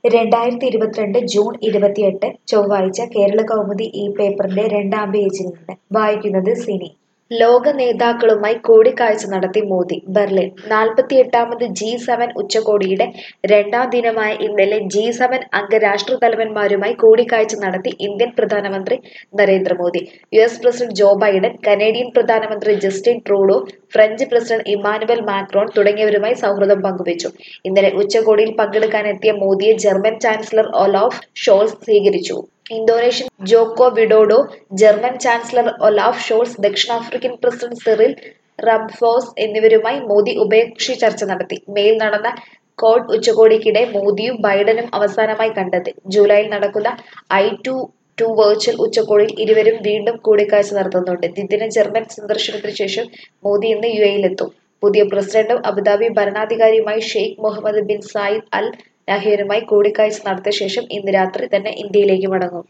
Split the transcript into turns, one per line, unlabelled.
രണ്ടായിരത്തി ഇരുപത്തിരണ്ട് ജൂൺ ഇരുപത്തിയെട്ട് ചൊവ്വാഴ്ച കേരള കൗമുദി ഈ പേപ്പറിന്റെ രണ്ടാം പേജിൽ നിന്ന് വായിക്കുന്നത് സിനി ലോക നേതാക്കളുമായി കൂടിക്കാഴ്ച നടത്തി മോദി ബെർലിൻ നാൽപ്പത്തിയെട്ടാമത് ജി സെവൻ ഉച്ചകോടിയുടെ രണ്ടാം ദിനമായ ഇന്നലെ ജി സെവൻ അംഗരാഷ്ട്ര തലവന്മാരുമായി കൂടിക്കാഴ്ച നടത്തി ഇന്ത്യൻ പ്രധാനമന്ത്രി Narendra Modi U S president Joe Biden Canadian പ്രധാനമന്ത്രി Justin Trudeau French president Emmanuel Macron തുടങ്ങിയവരുമായി സൗഹൃദം പങ്കുവച്ചു ഇന്നലെ ഉച്ചകോടിയിൽ പങ്കെടുക്കാനെത്തിയ മോദിയെ ജർമ്മൻ ചാൻസലർ ഒലാഫ് ഷോൾസ് സ്വീകരിച്ചു Indonesian Joko Widodo German chancellor Olaf shawls ദക്ഷിണാഫ്രിക്കൻ പ്രസിഡന്റ് സിറിൽ റംഫോസ് എന്നിവരുമായി മോദി ഉഭയകക്ഷി ചർച്ച നടത്തി മേയിൽ നടന്ന കോഡ് ഉച്ചകോടിക്കിടെ മോദിയും ബൈഡനും അവസാനമായി കണ്ടത് ജൂലൈയിൽ നടക്കുന്ന ഐ ടു ടു വെർച്വൽ ഉച്ചകോടിയിൽ ഇരുവരും വീണ്ടും കൂടിക്കാഴ്ച നടത്തുന്നുണ്ട് ദ്വിദിന ജർമ്മൻ സന്ദർശനത്തിന് ശേഷം മോദി ഇന്ന് യു എയിലെത്തും പുതിയ പ്രസിഡന്റും അബുദാബി ഭരണാധികാരിയുമായി Sheikh Mohamed bin Zayed Al നഹ്യാനുമായി കൂടിക്കാഴ്ച നടത്തിയ ശേഷം ഇന്ന് രാത്രി തന്നെ ഇന്ത്യയിലേക്ക് മടങ്ങും